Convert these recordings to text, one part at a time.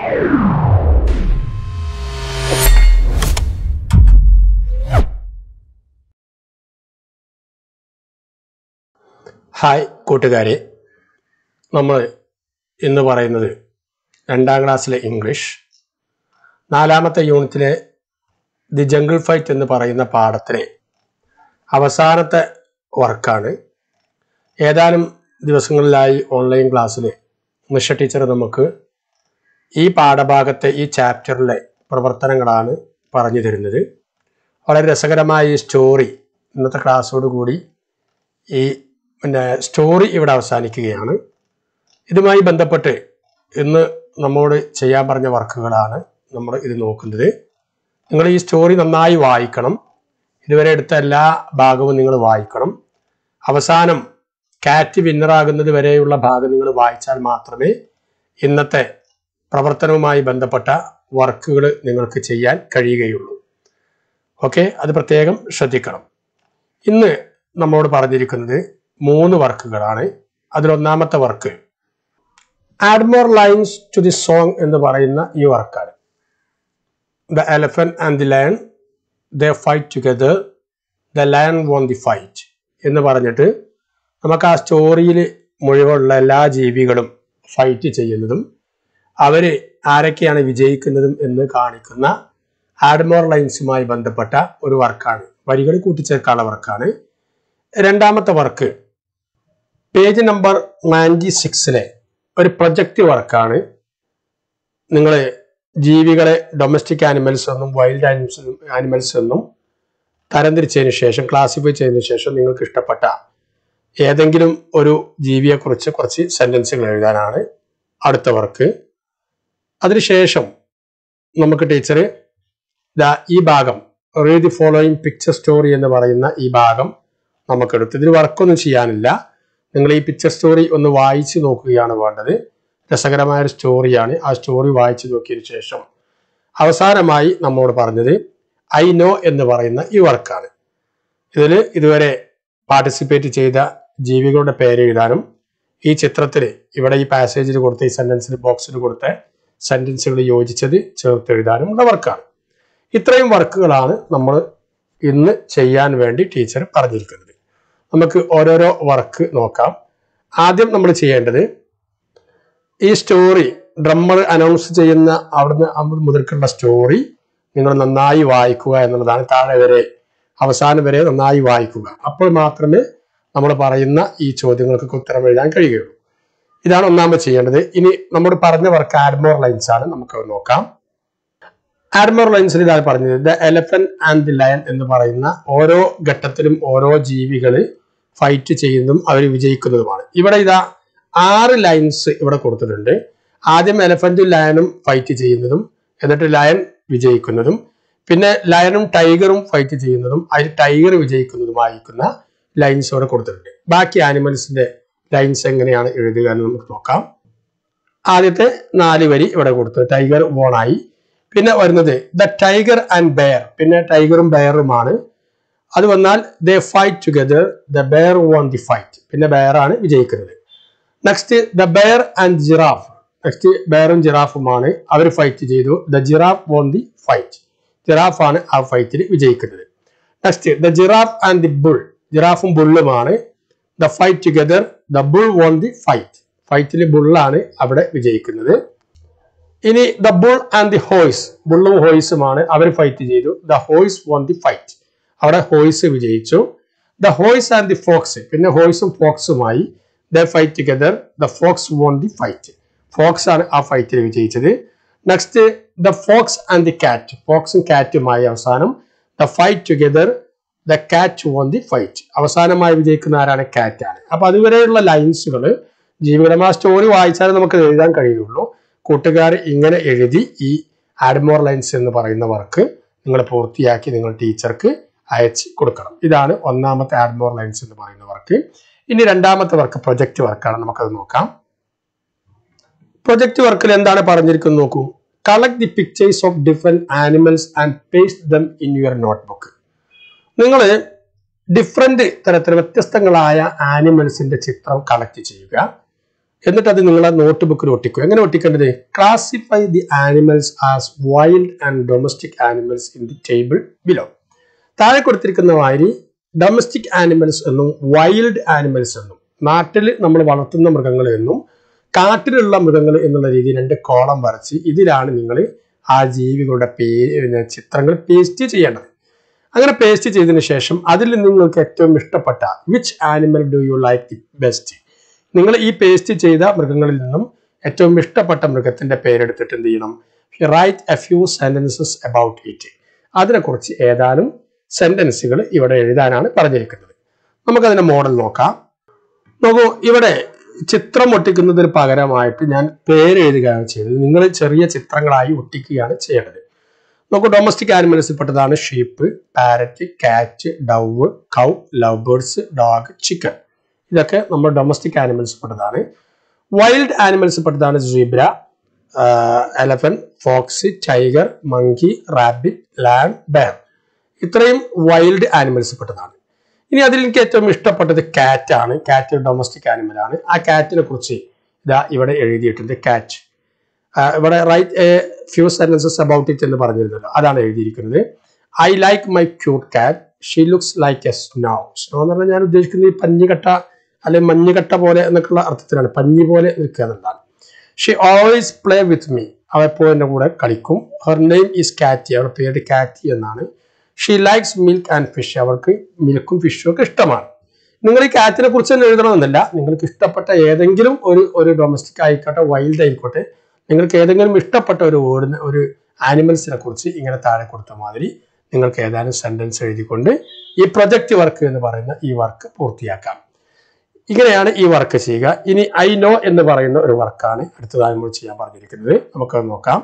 hi കൂട്ടുകാരെ നമ്മൾ ഇന്ന് പറയുന്നത് രണ്ടാം ക്ലാസ്സിലെ ഇംഗ്ലീഷ് നാലാമത്തെ യൂണിറ്റിലെ ദി ജംഗിൾ ഫൈറ്റ് എന്ന് പറയുന്ന പാഠത്തിലെ അവസാനത്തെ വർക്കാണ് ഏതാനും ദിവസങ്ങളിലായി ഓൺലൈൻ ക്ലാസ്സിൽ നിഷ ടീച്ചർ നമുക്ക് ഈ പാഠഭാഗത്തെ ഈ ചാപ്റ്ററിലെ പ്രവർത്തനങ്ങളാണ് പറഞ്ഞു തരുന്നത് വളരെ രസകരമായ ഈ സ്റ്റോറി ഇന്നത്തെ ക്ലാസ്സോട് കൂടി ഈ പിന്നെ സ്റ്റോറി ഇവിടെ അവസാനിക്കുകയാണ് ഇതുമായി ബന്ധപ്പെട്ട് ഇന്ന് നമ്മോട് ചെയ്യാൻ പറഞ്ഞ വർക്കുകളാണ് നമ്മൾ ഇത് നോക്കുന്നത് നിങ്ങൾ ഈ സ്റ്റോറി നന്നായി വായിക്കണം ഇതുവരെ എടുത്ത എല്ലാ ഭാഗവും നിങ്ങൾ വായിക്കണം അവസാനം കാറ്റ് വിന്നറാകുന്നത് വരെയുള്ള ഭാഗം നിങ്ങൾ വായിച്ചാൽ മാത്രമേ ഇന്നത്തെ പ്രവർത്തനവുമായി ബന്ധപ്പെട്ട വർക്കുകൾ നിങ്ങൾക്ക് ചെയ്യാൻ കഴിയുകയുള്ളൂ ഓക്കെ അത് പ്രത്യേകം ശ്രദ്ധിക്കണം ഇന്ന് നമ്മോട് പറഞ്ഞിരിക്കുന്നത് മൂന്ന് വർക്കുകളാണ് അതിലൊന്നാമത്തെ work add more lines to the song എന്ന് പറയുന്ന ഈ വർക്കാണ് the elephant and the lion the fight together the lion won the fight എന്ന് പറഞ്ഞിട്ട് നമുക്ക് ആ സ്റ്റോറിയിൽ മുഴുവനുള്ള എല്ലാ ജീവികളും ഫൈറ്റ് ചെയ്യുന്നതും അവര് ആരൊക്കെയാണ് വിജയിക്കുന്നതും എന്ന് കാണിക്കുന്ന ആഡ്മോർ ലൈൻസുമായി ബന്ധപ്പെട്ട ഒരു വർക്കാണ് വരികൾ കൂട്ടിച്ചേർക്കാനുള്ള വർക്കാണ് രണ്ടാമത്തെ വർക്ക് പേജ് നമ്പർ നയൻറ്റി സിക്സിലെ ഒരു പ്രൊജക്റ്റ് വർക്കാണ് നിങ്ങൾ ജീവികളെ ഡൊമസ്റ്റിക് ആനിമൽസ് എന്നും വൈൽഡ് ആനിമൽസ് ആനിമൽസ് എന്നും തരംതിരിച്ചതിന് ശേഷം ക്ലാസിഫൈ ചെയ്തതിന് ശേഷം നിങ്ങൾക്ക് ഇഷ്ടപ്പെട്ട ഏതെങ്കിലും ഒരു ജീവിയെക്കുറിച്ച് കുറച്ച് സെന്റൻസുകൾ എഴുതാനാണ് അടുത്ത വർക്ക് അതിനുശേഷം നമുക്ക് ടീച്ചർ ദാ ഈ ഭാഗം read the following picture story എന്ന് പറയുന്ന ഈ ഭാഗം നമുക്കെടുത്ത് ഇതിൽ വർക്കൊന്നും ചെയ്യാനില്ല നിങ്ങൾ ഈ പിക്ചർ സ്റ്റോറി ഒന്ന് വായിച്ചു നോക്കുകയാണ് വേണ്ടത് രസകരമായ ഒരു സ്റ്റോറിയാണ് ആ സ്റ്റോറി വായിച്ചു നോക്കിയതിനു ശേഷം അവസാനമായി നമ്മോട് പറഞ്ഞത് ഐ നോ എന്ന് പറയുന്ന ഈ വർക്കാണ് ഇതിൽ ഇതുവരെ പാർട്ടിസിപ്പേറ്റ് ചെയ്ത ജീവികളുടെ പേര് എഴുതാനും ഈ ചിത്രത്തിൽ ഇവിടെ ഈ പാസേജിൽ കൊടുത്ത ഈ സെന്റൻസിൽ ബോക്സിൽ കൊടുത്ത സെന്റൻസുകൾ യോജിച്ചത് ചേർത്ത് എഴുതാനും ഉള്ള വർക്കാണ് ഇത്രയും വർക്കുകളാണ് നമ്മൾ ഇന്ന് ചെയ്യാൻ വേണ്ടി ടീച്ചർ പറഞ്ഞിരിക്കുന്നത് നമുക്ക് ഓരോരോ വർക്ക് നോക്കാം ആദ്യം നമ്മൾ ചെയ്യേണ്ടത് ഈ സ്റ്റോറി ഡ്രമ്മർ അനൗൺസ് ചെയ്യുന്ന അവിടുന്ന് അവിടുന്ന് മുതൽക്കുള്ള സ്റ്റോറി നിങ്ങൾ നന്നായി വായിക്കുക എന്നുള്ളതാണ് താഴെ വരെ അവസാനം വരെ നന്നായി വായിക്കുക അപ്പോൾ മാത്രമേ നമ്മൾ പറയുന്ന ഈ ചോദ്യങ്ങൾക്ക് ഉത്തരം എഴുതാൻ കഴിയുകയുള്ളൂ ഇതാണ് ഒന്നാമത് ചെയ്യേണ്ടത് ഇനി നമ്മൾ പറഞ്ഞ വർക്ക് ആഡ്മോർ ലൈൻസ് ആണ് നമുക്ക് അത് നോക്കാം ആഡ്മോർ ലൈൻസിൽ ഇതാണ് പറഞ്ഞത് the elephant and the lion എന്ന് പറയുന്ന ഓരോ ഘട്ടത്തിലും ഓരോ ജീവികൾ ഫൈറ്റ് ചെയ്യുന്നതും അവർ വിജയിക്കുന്നതുമാണ് ഇവിടെ ഇതാ ആറ് ലൈൻസ് ഇവിടെ കൊടുത്തിട്ടുണ്ട് ആദ്യം എലഫന്റും ലയണും ഫൈറ്റ് ചെയ്യുന്നതും എന്നിട്ട് ലയൺ വിജയിക്കുന്നതും പിന്നെ ലയണും ടൈഗറും ഫൈറ്റ് ചെയ്യുന്നതും അതിൽ ടൈഗർ വിജയിക്കുന്നതുമായിരിക്കുന്ന ലൈൻസ് ഇവിടെ കൊടുത്തിട്ടുണ്ട് ബാക്കി ആനിമൽസിന്റെ ലൈൻസ് എങ്ങനെയാണ് എഴുതുക എന്ന് നമുക്ക് നോക്കാം ആദ്യത്തെ നാല് വരി ഇവിടെ കൊടുത്തു ടൈഗർ വോണായി പിന്നെ വരുന്നത് ദ ടൈഗർ ആൻഡ് ബെയർ പിന്നെ ടൈഗറും ബെയറുമാണ് അത് വന്നാൽ the fight together the bear won the fight പിന്നെ ബെയർ ആണ് വിജയിക്കുന്നത് next the bear and giraffe next ബെയറും ജിറാഫുമാണ് അവർ ഫൈറ്റ് ചെയ്തു the giraffe won the fight giraffe ആണ് ആ ഫൈറ്റിൽ വിജയിക്കുന്നത് next the giraffe and the bull ജിറാഫും ബുള്ളുമാണ് the fight together the bull won the fight ഫൈറ്റിൽ ബുള്ളാണ് അവിടെ വിജയിക്കുന്നത് ഇനി the bull and the horse ബുള്ളും ഹോയ്സുമാണ് അവർ ഫൈറ്റ് ചെയ്തു the horse von the fight അവിടെ ഹോയ്സ് വിജയിച്ചു the horse and the fox പിന്നെ ഹോയ്സും ഫോക്സുമായി the fight together the fox won the fight fox ആണ് ആ ഫൈറ്റിൽ വിജയിച്ചത് next the fox and the cat ഫോക്സും കാറ്റുമായി അവസാനം the fight together the cat won the fight അവസാനമായി വിജയിക്കുന്ന ആരാണ് കാറ്റ് ആണ് അപ്പൊ അതുവരെയുള്ള ലൈൻസുകൾ ജീവികളുടെ ആ സ്റ്റോറി വായിച്ചാലേ നമുക്ക് എഴുതാൻ കഴിയുള്ളൂ കൂട്ടുകാർ ഇങ്ങനെ എഴുതി ഈ ആഡ്മോർ ലൈൻസ് എന്ന് പറയുന്ന വർക്ക് നിങ്ങൾ പൂർത്തിയാക്കി നിങ്ങൾ ടീച്ചർക്ക് അയച്ച് കൊടുക്കണം ഇതാണ് ഒന്നാമത്തെ ആഡ്മോർ ലൈൻസ് എന്ന് പറയുന്ന വർക്ക് ഇനി രണ്ടാമത്തെ വർക്ക് പ്രൊജക്ട് വർക്കാണ് നമുക്കത് നോക്കാം പ്രൊജക്ട് വർക്കിൽ എന്താണ് പറഞ്ഞിരിക്കുന്നത് നോക്കൂ collect the pictures of different animals and paste them in your notebook നിങ്ങൾ ഡിഫറെന്റ് തരത്തിൽ വ്യത്യസ്തങ്ങളായ ആനിമൽസിന്റെ ചിത്രം കളക്ട് ചെയ്യുക എന്നിട്ട് അത് നിങ്ങളെ നോട്ട് ബുക്കിൽ ഒട്ടിക്കും എങ്ങനെ ഒട്ടിക്കേണ്ടത് classify the animals as wild and domestic animals in the table below താഴെ കൊടുത്തിരിക്കുന്ന മാതിരി ഡൊമസ്റ്റിക് ആനിമൽസ് എന്നും വൈൽഡ് ആനിമൽസ് എന്നും നാട്ടിൽ നമ്മൾ വളർത്തുന്ന മൃഗങ്ങൾ എന്നും കാട്ടിലുള്ള മൃഗങ്ങൾ എന്നുള്ള രീതിയിൽ രണ്ട് കോളം വരച്ച് ഇതിലാണ് നിങ്ങൾ ആ ജീവികളുടെ പേര് പിന്നെ ചിത്രങ്ങൾ പേസ്റ്റ് ചെയ്യേണ്ടത് അങ്ങനെ പേസ്റ്റ് ചെയ്തതിന് ശേഷം അതിൽ നിങ്ങൾക്ക് ഏറ്റവും ഇഷ്ടപ്പെട്ട which animal do you like the best നിങ്ങൾ ഈ പേസ്റ്റ് ചെയ്ത മൃഗങ്ങളിൽ നിന്നും ഏറ്റവും ഇഷ്ടപ്പെട്ട മൃഗത്തിന്റെ പേരെടുത്തിട്ട് എന്ത് ചെയ്യണം write a few sentences about it അതിനെക്കുറിച്ച് ഏതാനും സെന്റൻസുകൾ ഇവിടെ എഴുതാനാണ് പറഞ്ഞിരിക്കുന്നത് നമുക്കതിന്റെ മോഡൽ നോക്കാം നോക്കൂ ഇവിടെ ചിത്രം ഒട്ടിക്കുന്നതിന് പകരമായിട്ട് ഞാൻ പേര് എഴുതുകയാണ് ചെയ്തത് നിങ്ങൾ ചെറിയ ചിത്രങ്ങളായി ഒട്ടിക്കുകയാണ് ചെയ്യേണ്ടത് നോക്കൂ ഡൊമസ്റ്റിക് ആനിമൽസിൽ പെട്ടതാണ് sheep parrot cat dove cow love birds dog chicken ഇതൊക്കെ നമ്മൾ ഡൊമസ്റ്റിക് ആനിമൽസ് പെട്ടതാണ് വൈൽഡ് ആനിമൽസ് പെട്ടതാണ് zebra elephant fox tiger monkey rabbit lion bear ഇത്രയും വൈൽഡ് ആനിമൽസ് പെട്ടതാണ് ഇനി അതിൽ എനിക്ക് ഏറ്റവും ഇഷ്ടപ്പെട്ടത് കാറ്റ് ആണ് കാറ്റ് ഡൊമസ്റ്റിക് ആനിമൽ ആണ് ആ കാറ്റിനെ കുറിച്ച് ഇതാ ഇവിടെ എഴുതിയിട്ടുണ്ട് കാറ്റ് ഇവിടെ write a few sentences about it എന്ന് പറഞ്ഞിരുന്നല്ലോ അതാണ് എഴുതിയിരിക്കുന്നത് I like my cute cat she looks like a snow snow എന്ന് പറഞ്ഞാൽ ഞാൻ ഉദ്ദേശിക്കുന്നത് ഈ പഞ്ഞിക്കട്ട അല്ലെങ്കിൽ മഞ്ഞുകട്ട പോലെ എന്നൊക്കെയുള്ള അർത്ഥത്തിലാണ് പഞ്ഞി പോലെ നിൽക്കുക എന്നുള്ളതാണ് she always play with me അവ എപ്പോഴും എൻ്റെ കൂടെ കളിക്കും ഹർ നെയിം ഈസ് കാറ്റി അവരുടെ പേര് കാറ്റി എന്നാണ് she likes milk and fish അവർക്ക് മിൽക്കും ഫിഷും ഒക്കെ ഇഷ്ടമാണ് നിങ്ങൾ ഈ കാറ്റിനെ കുറിച്ച് തന്നെ എഴുതണമെന്നില്ല നിങ്ങൾക്ക് ഇഷ്ടപ്പെട്ട ഏതെങ്കിലും ഒരു ഒരു ഡൊമസ്റ്റിക് ആയിക്കോട്ടെ വൈൽഡ് ആയിക്കോട്ടെ നിങ്ങൾക്ക് ഏതെങ്കിലും ഇഷ്ടപ്പെട്ട ഒരു വേർഡിന് ഒരു ആനിമൽസിനെ കുറിച്ച് ഇങ്ങനെ താഴെ കൊടുത്ത മാതിരി നിങ്ങൾക്ക് ഏതാനും സെന്റൻസ് എഴുതിക്കൊണ്ട് ഈ പ്രൊജക്റ്റ് വർക്ക് എന്ന് പറയുന്ന ഈ വർക്ക് പൂർത്തിയാക്കാം ഇങ്ങനെയാണ് ഈ വർക്ക് ചെയ്യുക ഇനി ഐ നോ എന്ന് പറയുന്ന ഒരു വർക്കാണ് അടുത്തതായി നമ്മൾ ചെയ്യാൻ പറഞ്ഞിരിക്കുന്നത് നമുക്ക് നോക്കാം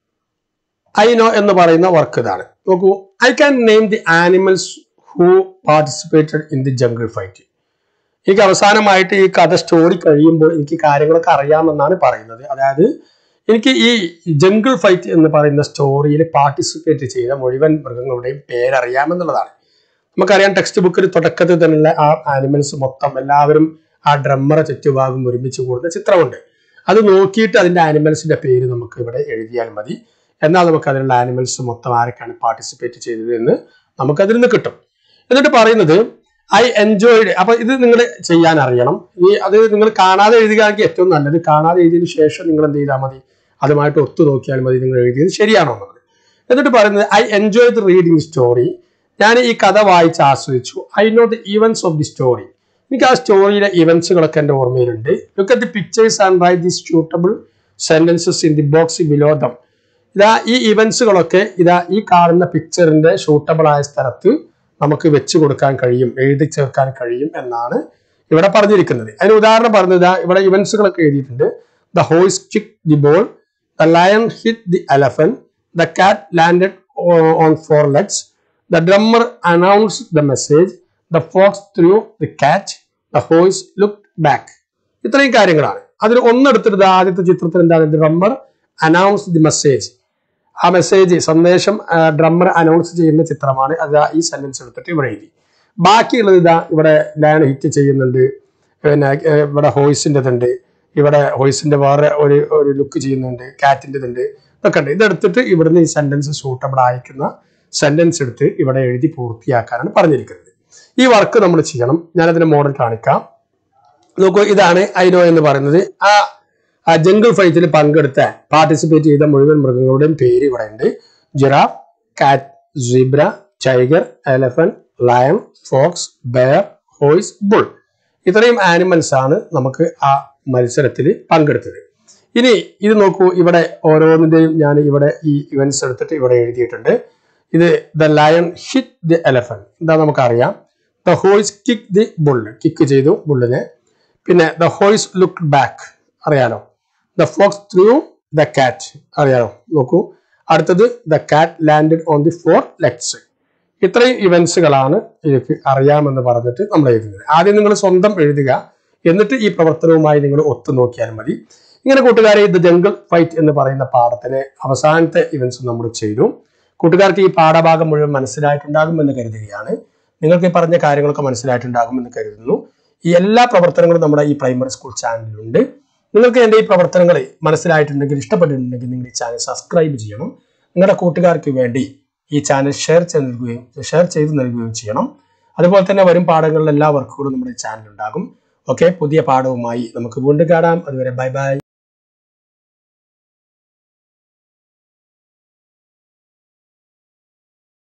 ഐ നോ എന്ന് പറയുന്ന വർക്ക് ഇതാണ് നോക്കൂ I can name the animals who participated in the jungle fight എനിക്ക് അവസാനമായിട്ട് ഈ കഥ സ്റ്റോറി കഴിയുമ്പോൾ എനിക്ക് കാര്യങ്ങളൊക്കെ അറിയാമെന്നാണ് പറയുന്നത് അതായത് എനിക്ക് ഈ ജംഗിൾ ഫൈറ്റ് എന്ന് പറയുന്ന സ്റ്റോറിയിൽ പാർട്ടിസിപ്പേറ്റ് ചെയ്ത മുഴുവൻ മൃഗങ്ങളുടെയും പേരറിയാമെന്നുള്ളതാണ് നമുക്കറിയാം ടെക്സ്റ്റ് ബുക്കിൽ തുടക്കത്തിൽ തന്നെയുള്ള ആ ആനിമൽസ് മൊത്തം എല്ലാവരും ആ ഡ്രമ്മറെ ചുറ്റുഭാഗം ഒരുമിച്ച് കൂടുന്ന ചിത്രമുണ്ട് അത് നോക്കിയിട്ട് അതിന്റെ ആനിമൽസിന്റെ പേര് നമുക്ക് ഇവിടെ എഴുതിയാൽ മതി എന്നാൽ നമുക്ക് അതിലുള്ള ആനിമൽസ് മൊത്തം ആരൊക്കെയാണ് പാർട്ടിസിപ്പേറ്റ് ചെയ്തത് എന്ന് നമുക്ക് അതിൽ നിന്ന് കിട്ടും എന്നിട്ട് പറയുന്നത് ഐ എൻജോയ്ഡ് അപ്പൊ ഇത് നിങ്ങൾ ചെയ്യാൻ അറിയണം ഈ അത് നിങ്ങൾ കാണാതെ എഴുതുകയാണെങ്കിൽ ഏറ്റവും നല്ലത് കാണാതെ എഴുതിയതിനു ശേഷം നിങ്ങൾ എന്ത് ചെയ്താൽ മതി അതുമായിട്ട് ഒത്തു നോക്കിയാൽ മതി നിങ്ങൾ എഴുതിയത് ശരിയാണോ എന്നുള്ളത് എന്നിട്ട് പറയുന്നത് I enjoy the reading story ഞാൻ ഈ കഥ വായിച്ച് ആസ്വദിച്ചു I know the events of the story എനിക്ക് ആ സ്റ്റോറിയിലെ ഇവന്റ്സുകളൊക്കെ എൻ്റെ ഓർമ്മയിലുണ്ട് look at the pictures and write the suitable sentences in the box below them ഇതാ ഈ ഇവന്റ്സുകളൊക്കെ ഇതാ ഈ കാണുന്ന പിക്ചറിന്റെ ഷൂട്ടബിൾ ആയ സ്ഥലത്ത് നമുക്ക് വെച്ച് കൊടുക്കാൻ കഴിയും എഴുതി ചേർക്കാൻ കഴിയും എന്നാണ് ഇവിടെ പറഞ്ഞിരിക്കുന്നത് അതിന് ഉദാഹരണം പറഞ്ഞത് ഇതാ ഇവിടെ ഇവന്റ്സുകളൊക്കെ എഴുതിയിട്ടുണ്ട് the horse kick the ball the lion hit the elephant the cat landed on four legs the drummer announce the message the fox through the cat the horse look back ഇത്രയും കാര്യങ്ങളാണ് അതിൽ ഒന്നെടുത്തിട്ട് ആദ്യത്തെ ചിത്രത്തിൽ എന്താണ് ഡ്രമ്മർ അനൗൺസ് ദി മെസ്സേജ് ആ message സന്ദേശം drummer announce ചെയ്യുന്ന ചിത്രമാണ് അത് ഈ സെന്റൻസ് എടുത്തിട്ട് ഇവിടെ എഴുതി ബാക്കിയുള്ളത് ഇതാ ഇവിടെ ലയൺ ഹിറ്റ് ചെയ്യുന്നുണ്ട് പിന്നെ ഏർ ഇവിടെ ഹോയ്സിൻ്റെ ഉണ്ട് ഇവിടെ ഹോയ്സിന്റെ വേറെ ഒരു ഒരു ലുക്ക് ചെയ്യുന്നുണ്ട് കാറ്റിൻ്റെ ഉണ്ട് ഇതൊക്കെ ഉണ്ട് ഇതെടുത്തിട്ട് ഇവിടുന്ന് ഈ സെന്റൻസ് സൂട്ടബിൾ ആയിരിക്കുന്ന സെന്റൻസ് എടുത്ത് ഇവിടെ എഴുതി പൂർത്തിയാക്കാനാണ് പറഞ്ഞിരിക്കുന്നത് ഈ വർക്ക് നമ്മൾ ചെയ്യണം ഞാനതിന്റെ മോഡൽ കാണിക്കാം നോക്കൂ ഇതാണ് ഐനോ എന്ന് പറയുന്നത് ആ ആ ജംഗിൾ ഫൈറ്റിൽ പങ്കെടുത്ത പാർട്ടിസിപ്പേറ്റ് ചെയ്ത മുഴുവൻ മൃഗങ്ങളുടെയും പേര് ഇവിടെ ഉണ്ട് giraffe cat zebra tiger elephant lion fox bear horse bull ഇത്രയും ആനിമൽസ് ആണ് നമുക്ക് ആ മത്സരത്തിൽ പങ്കെടുത്തത് ഇനി ഇത് നോക്കൂ ഇവിടെ ഓരോന്നിന്റെയും ഞാൻ ഇവിടെ ഈ ഇവന്റ്സ് എടുത്തിട്ട് ഇവിടെ എഴുതിയിട്ടുണ്ട് ഇത് the lion hit the elephant എന്താ നമുക്കറിയാം the horse kick the bull kick ചെയ്തു ബുള്ളിനെ പിന്നെ ദ ഹോയ്സ് ലുക്ക് ബാക്ക് അറിയാലോ the fox through the cat അറിയാലോ നോക്കൂ അടുത്തത് the cat landed on the four legs ഇത്രയും ഇവന്റ്സുകളാണ് എനിക്ക് അറിയാമെന്ന് പറഞ്ഞിട്ട് നമ്മൾ എഴുതുന്നത് ആദ്യം നിങ്ങൾ സ്വന്തം എഴുതുക എന്നിട്ട് ഈ പ്രവർത്തനവുമായി നിങ്ങൾ ഒത്തു നോക്കിയാൽ മതി ഇങ്ങനെ കൂട്ടുകാരെ ദ ജംഗിൾ ഫൈറ്റ് എന്ന് പറയുന്ന പാഠത്തിലെ അവസാനത്തെ ഇവന്റ്സ് നമ്മൾ ചെയ്തു കൂട്ടുകാർക്ക് ഈ പാഠഭാഗം മുഴുവൻ മനസ്സിലായിട്ടുണ്ടാകുമെന്ന് കരുതുകയാണ് നിങ്ങൾക്ക് ഈ പറഞ്ഞ കാര്യങ്ങളൊക്കെ മനസ്സിലായിട്ടുണ്ടാകുമെന്ന് കരുതുന്നു ഈ എല്ലാ പ്രവർത്തനങ്ങളും നമ്മുടെ ഈ പ്രൈമറി സ്കൂൾ ചാനലിലുണ്ട് നിങ്ങൾക്ക് എൻ്റെ ഈ പ്രവർത്തനങ്ങൾ മനസ്സിലായിട്ടുണ്ടെങ്കിൽ ഇഷ്ടപ്പെട്ടിട്ടുണ്ടെങ്കിൽ നിങ്ങൾ ഈ ചാനൽ സബ്സ്ക്രൈബ് ചെയ്യണം നിങ്ങളുടെ കൂട്ടുകാർക്ക് വേണ്ടി ഈ ചാനൽ ഷെയർ ചെയ്ത് നൽകുകയും ഷെയർ ചെയ്ത് നൽകുകയും ചെയ്യണം അതുപോലെ തന്നെ വരും പാഠങ്ങളിൽ എല്ലാ വർക്കുകളും നമ്മുടെ ചാനൽ ഉണ്ടാകും ഓക്കെ പുതിയ പാഠവുമായി നമുക്ക് വീണ്ടും കാണാം അതുവരെ ബൈ ബൈ